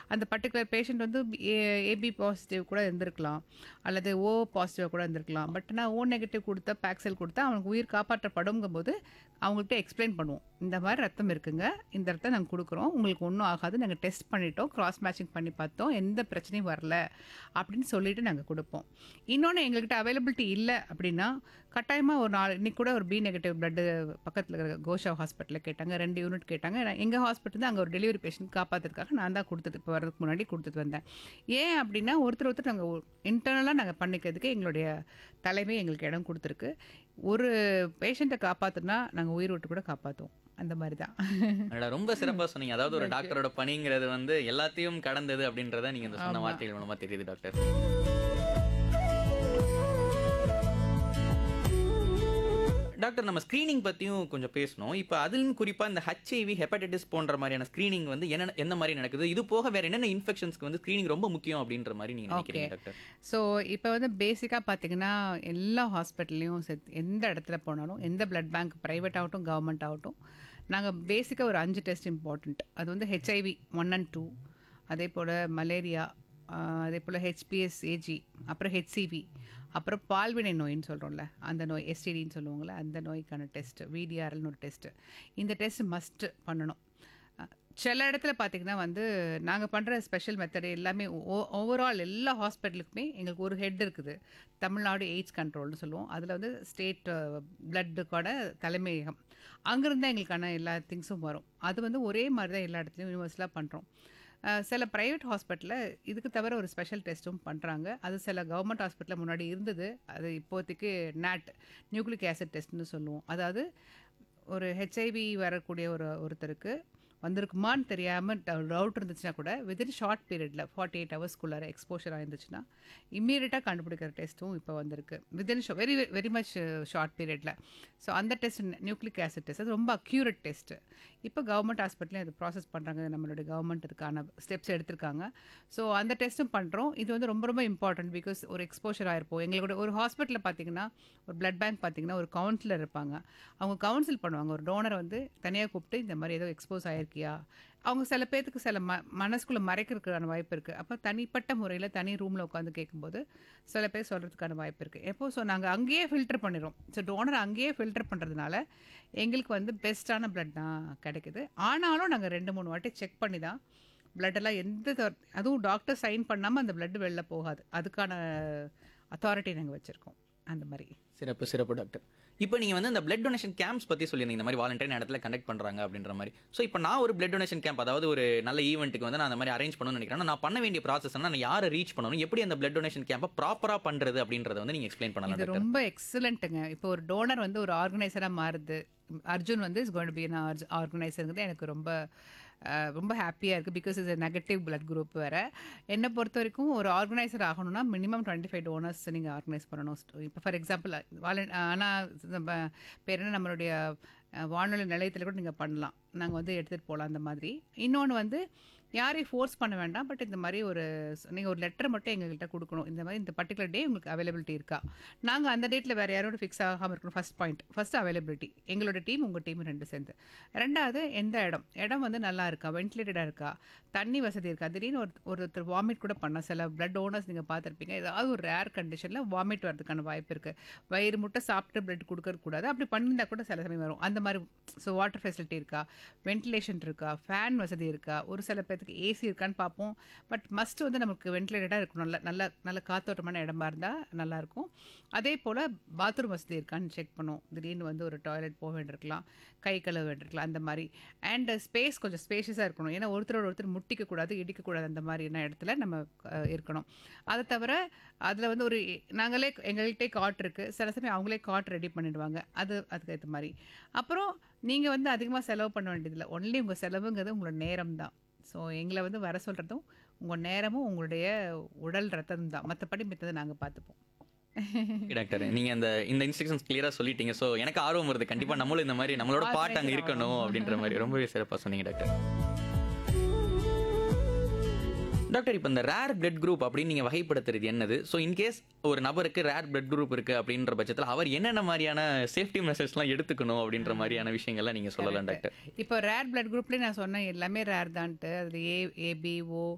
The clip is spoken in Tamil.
அந்த பர்டிகுலர் பேஷண்ட் வந்து ஏபி பாசிட்டிவ் கூட இருந்திருக்கலாம் அல்லது ஓ பாசிட்டிவாக கூட இருந்திருக்கலாம் பட் நான் ஓ நெகட்டிவ் கொடுத்தா பேக்செல் கொடுத்தா அவனுக்கு உயிர் காப்பாற்றப்படுங்கும் போது அவங்கள்ட்ட எக்ஸ்பிளைன் பண்ணுவோம் இந்த மாதிரி ரத்தம் இருக்குங்க இந்த ரத்தம் நாங்கள் கொடுக்குறோம் உங்களுக்கு ஒன்றும் ஆகாது நாங்கள் டெஸ்ட் பண்ணிட்டோம் கிராஸ் மேட்சிங் பண்ணி பார்த்தோம் எந்த பிரச்சனையும் வரல அப்படின்னு சொல்லிட்டு நாங்கள் கொடுப்போம் இன்னொன்று எங்கள்கிட்ட அவைலபிலிட்டி இல்லை அப்படின்னா கட்டாயமாக ஒரு நாள் இன்னைக்கு கூட ஒரு பி நெகட்டிவ் பிளட்டு பக்கத்தில் இருக்கிற கோஷா ஹாஸ்பிட்டலில் கேட்டாங்க ரெண்டு யூனிட் கேட்டாங்க நான் எங்கள் ஹாஸ்பிட்டல் தான் அங்கே ஒரு டெலிவரி பேஷண்ட் காப்பாற்றுறதுக்காக நான் தான் கொடுத்துட்டு இப்போ வரதுக்கு முன்னாடி கொடுத்துட்டு வந்தேன் ஏன் அப்படின்னா ஒருத்தர் ஒருத்தர் நாங்கள் இன்டர்னலாக நாங்கள் பண்ணிக்கிறதுக்கு எங்களுடைய தலைமை எங்களுக்கு இடம் கொடுத்துருக்கு ஒரு பேஷண்ட்டை காப்பாற்றுனா நாங்கள் உயிர் விட்டு கூட காப்பாற்றுவோம் அந்த மாதிரி தான் அடடா, ரொம்ப சிறப்பா சொன்னீங்க அதாவது ஒரு டாக்டரோட பணிங்கிறது வந்து எல்லாத்தையும் கடந்தது அப்படின்றத நீங்க இந்த சொன்ன வார்த்தைகள் மூலமா தெரியுது டாக்டர் டாக்டர் நம்ம ஸ்கிரீனிங் பத்தியும் கொஞ்சம் பேசணும் இப்போ அதிலும் குறிப்பா இந்த ஹெச்ஐவி ஹெப்படைட்டிஸ் போன்ற மாதிரியான ஸ்கிரீனிங் வந்து என்ன எந்த மாதிரி நடக்குது இது போக வேற என்னென்ன இன்ஃபெக்ஷன்ஸ்க்கு வந்து ஸ்கிரீனிங் ரொம்ப முக்கியம் அப்படின்ற மாதிரி நீங்க நினைக்கிறீங்க டாக்டர் ஸோ இப்போ வந்து பேசிக்காக பார்த்தீங்கன்னா எல்லா ஹாஸ்பிட்டல்லையும் செத் எந்த இடத்துல போனாலும் எந்த பிளட் பேங்க் ப்ரைவேட் ஆகட்டும் கவர்மெண்ட் ஆகட்டும் நாங்கள் பேசிக்காக ஒரு அஞ்சு டெஸ்ட் இம்பார்ட்டண்ட் அது வந்து ஹெச்ஐவி ஒன் அண்ட் டூ அதே போல் மலேரியா அதே போல் ஹெச்பிஎஸ் ஏஜி அப்புறம் ஹெச்சிவி அப்புறம் பால்வினை நோயின்னு சொல்கிறோம்ல அந்த நோய் எஸ்டிடின்னு சொல்லுவாங்கள்ல அந்த நோய்க்கான டெஸ்ட் விடிஆர்எல்னு ஒரு டெஸ்ட்டு இந்த டெஸ்ட் மஸ்ட்டு பண்ணணும் அஹ், சில இடத்துல பார்த்தீங்கன்னா வந்து நாங்கள் பண்ணுற ஸ்பெஷல் மெத்தடு எல்லாமே ஓவரால் எல்லா ஹாஸ்பிட்டலுக்குமே எங்களுக்கு ஒரு ஹெட் இருக்குது தமிழ்நாடு எய்ட்ஸ் கண்ட்ரோல்னு சொல்லுவோம் அதில் வந்து ஸ்டேட் பிளட்டுக்கான தலைமையகம் அங்கேருந்து தான் எங்களுக்கான எல்லா திங்ஸும் வரும் அது வந்து ஒரே மாதிரி தான் எல்லா இடத்துலையும் யூனிவர்சலாக பண்ணுறோம் சில ப்ரைவேட் ஹாஸ்பிட்டலில் இதுக்கு தவிர ஒரு ஸ்பெஷல் டெஸ்ட்டும் பண்ணுறாங்க அது சில கவர்மெண்ட் ஹாஸ்பிட்டலில் முன்னாடி இருந்தது அது இப்போதைக்கு நேட் நியூக்ளிக் ஆசிட் டெஸ்ட்னு சொல்லுவோம் அதாவது ஒரு ஹெச்ஐவி வரக்கூடிய ஒரு ஒருத்தருக்கு வந்திருக்குமான்னு தெரியாமல் டவுட் இருந்துச்சுன்னா கூட வித்தின் ஷார்ட் பீரியடில் ஃபார்ட்டி எயிட் ஹவர்ஸ்க்குள்ளார எக்ஸ்போஷர் ஆயிருந்துச்சுன்னா இம்மீடியட்டாக கண்டுபிடிக்கிற டெஸ்ட்டும் இப்போ வந்திருக்கு within very very much short பீரியடில் ஸோ அந்த டெஸ்ட் நியூக்ளிக் ஆசிட் டெஸ்ட் அது ரொம்ப அக்யூரேட் டெஸ்ட்டு இப்போ கவர்மெண்ட் ஹாஸ்பிட்டலையும் இது ப்ராசஸ் பண்ணுறாங்க நம்மளுடைய கவர்மெண்ட் இதுக்கான ஸ்டெப்ஸ் எடுத்திருக்காங்க ஸோ அந்த டெஸ்ட்டும் பண்ணுறோம் இது வந்து ரொம்ப ரொம்ப இம்பார்ட்டன்ட் பிகாஸ் ஒரு எக்ஸ்போஷர் ஆயிருப்போம் எங்களோட ஒரு ஹாஸ்பிட்டலில் பார்த்தீங்கன்னா ஒரு பிளட் பேங்க் பார்த்தீங்கன்னா ஒரு கவுன்சிலர் இருப்பாங்க அவங்க கவுன்சில் பண்ணுவாங்க ஒரு டோனரை வந்து தனியாக கூப்பிட்டு இந்த மாதிரி ஏதோ எக்ஸ்போஸ் ஆயிருக்கியா அவங்க சில பேர்த்துக்கு சில ம மனசுக்குள்ளே மறைக்கிறதுக்கான வாய்ப்பு இருக்குது அப்போ தனிப்பட்ட முறையில் தனி ரூமில் உட்காந்து கேட்கும்போது சில பேர் சொல்கிறதுக்கான வாய்ப்பு இருக்குது எப்போ ஸோ நாங்கள் அங்கேயே ஃபில்டர் பண்ணிடுறோம் ஸோ டோனர் அங்கேயே ஃபில்டர் பண்ணுறதுனால எங்களுக்கு வந்து பெஸ்ட்டான பிளட் தான் கிடைக்குது ஆனாலும் நாங்கள் ரெண்டு மூணு வாட்டி செக் பண்ணி தான் blood எல்லாம் எந்த தவறு- அதுவும் டாக்டர் சைன் பண்ணாமல் அந்த blood வெளில போகாது அதுக்கான அத்தாரிட்டி நாங்கள் வச்சுருக்கோம் அந்த மாதிரி சிறப்பு சிறப்பு டாக்டர் இப்போ நீங்க வந்து இந்த பிளட் டொனேஷன் கேம்ப்ஸ் பத்தி சொல்லியிருந்தீங்க இந்த மாதிரி வாலண்டியர் இடத்துல கண்டக்ட் பண்றாங்க அப்படின்ற மாதிரி ஸோ இப்போ நான் ஒரு பிளட் டொனேஷன் கேம்ப் அதாவது ஒரு நல்ல ஈவெண்ட்டுக்கு வந்து நான் அந்த மாதிரி அரேஞ்ச் பண்ணணும்னு நினைக்கிறேன் நான் பண்ண வேண்டிய ப்ராசஸ் நான் யாரை ரீச் பண்ணணும் எப்படி அந்த பிளட் டொனேஷன் கேம்பை ப்ராப்பரா பண்றது அப்படின்றத வந்து நீங்க எக்ஸ்பிளைன் பண்ணலாம் இது டாக்டர் ரொம்ப எக்ஸலண்ட்டுங்க இப்போ ஒரு டோனர் வந்து ஒரு ஆர்கனைசராக மாறுது அர்ஜுன் வந்து இஸ் கோயின் பி ஆர்கனைசருங்கிறது எனக்கு ரொம்ப அஹ், ரொம்ப ஹாப்பியாக இருக்குது because is negative blood group வேறு என்னை பொறுத்த வரைக்கும் ஒரு ஆர்கனைசர் ஆகணும்னா மினிமம் டுவெண்ட்டி ஃபைவ் டோனர்ஸ் நீங்கள் ஆர்கனைஸ் பண்ணணும் இப்போ ஃபார் எக்ஸாம்பிள் வாலன் ஆனால் பேர் என்ன நம்மளுடைய அஹ், வானொலி நிலையத்தில் கூட நீங்கள் பண்ணலாம் நாங்கள் வந்து எடுத்துகிட்டு போகலாம் அந்த மாதிரி இன்னொன்று வந்து யாரையும் ஃபோர்ஸ் பண்ண வேண்டாம் பட் இந்த மாதிரி ஒரு நீங்கள் ஒரு லெட்டர் மட்டும் எங்ககிட்ட கொடுக்கணும் இந்த மாதிரி இந்த பர்டிகுலர் டே உங்களுக்கு அவைலபிலிட்டி இருக்கா நாங்கள் அந்த டேட்டில் வேறு யாரோட ஃபிக்ஸ் ஆகாமல் இருக்கணும் ஃபர்ஸ்ட் பாயிண்ட் ஃபர்ஸ்ட் அவைலபிலிட்டி எங்களோட டீம் உங்கள் டீம் ரெண்டு சேர்ந்து ரெண்டாவது எந்த இடம் இடம் வந்து நல்லா இருக்கா வென்டிலேட்டடாக இருக்கா தண்ணி வசதி இருக்கா திடீர்னு ஒரு ஒருத்தர் வாமிட் கூட பண்ண சில பிளட் ஓனர்ஸ் நீங்கள் பார்த்துருப்பீங்க ஏதாவது ஒரு ரேர் கண்டிஷனில் வாமிட் வரதுக்கான வாய்ப்பு இருக்குது வயிறு முட்டை சாப்பிட்டு பிளட் கொடுக்கறது கூடாது அப்படி பண்ணியிருந்தா கூட சில சமயம் வரும் அந்த மாதிரி ஸோ வாட்டர் ஃபெசிலிட்டி இருக்கா வென்டிலேஷன் இருக்கா ஃபேன் வசதி இருக்கா ஒரு சில பேர்த்துக்கு ஏசி இருக்கான்னு பார்ப்போம் பட் மஸ்ட் வந்து நமக்கு வென்டிலேட்டடாக இருக்கணும் நல்ல நல்ல நல்ல காத்தோட்டமான இடமா இருந்தால் நல்லாயிருக்கும் அதே போல் பாத்ரூம் வசதி இருக்கான்னு செக் பண்ணுவோம் திடீர்னு வந்து ஒரு டாய்லெட் போக வேண்டியிருக்கலாம் கை கழுவ வேண்டியிருக்கலாம் அந்த மாதிரி அண்ட் ஸ்பேஸ் கொஞ்சம் ஸ்பேஷியஸாக இருக்கணும் ஏன்னா ஒருத்தரோட ஒருத்தர் முட்டிக்கக்கூடாது இடிக்கக்கூடாது அந்த மாதிரியான இடத்துல நம்ம அஹ், இருக்கணும் அதை தவிர அதில் வந்து ஒரு நாங்களே எங்கள்கிட்டே காட் இருக்குது சில சமயம் அவங்களே காட் ரெடி பண்ணிடுவாங்க அது அதுக்கு ஏற்ற மாதிரி அப்புறம் நீங்கள் வந்து அதிகமாக செலவு பண்ண வேண்டியதில்லை ஒன்லி உங்கள் செலவுங்கிறது உங்களோட நேரம் தான் ஸோ எங்களை வந்து வர சொல்கிறதும் உங்கள் நேரமும் உங்களுடைய உடல் ரத்தம் தான் மற்றபடி மித்ததை நாங்கள் பார்த்துப்போம் டாக்டர் நீங்க இந்த இந்த இன்ஸ்ட்ரக்ஷன்ஸ் கிளியரா சொல்லிட்டீங்க ஸோ எனக்கு ஆர்வம் வருது கண்டிப்பா நம்மளும் இந்த மாதிரி நம்மளோட பாட்டு அங்க இருக்கணும் அப்படின்ற மாதிரி ரொம்பவே சிறப்பா சொன்னீங்க டாக்டர் டாக்டர் இப்போ இந்த ரேர் பிளட் குரூப் அப்படின்னு நீங்க வகைப்படுத்துறது என்னது ஸோ இன்கேஸ் ஒரு நபருக்கு ரேர் பிளட் குரூப் இருக்கு அப்படின்ற பட்சத்தில் அவர் என்னென்ன மாதிரியான சேஃப்டி மெஷர்ஸ்லாம் எடுத்துக்கணும் அப்படின்ற மாதிரியான விஷயங்கள்லாம் நீங்க சொல்லலாம் டாக்டர் இப்போ ரேர் பிளட் குரூப்லேயே நான் சொன்னேன் எல்லாமே ரேர் தான்ட்டு அதில் ஏ ஏபி ஓ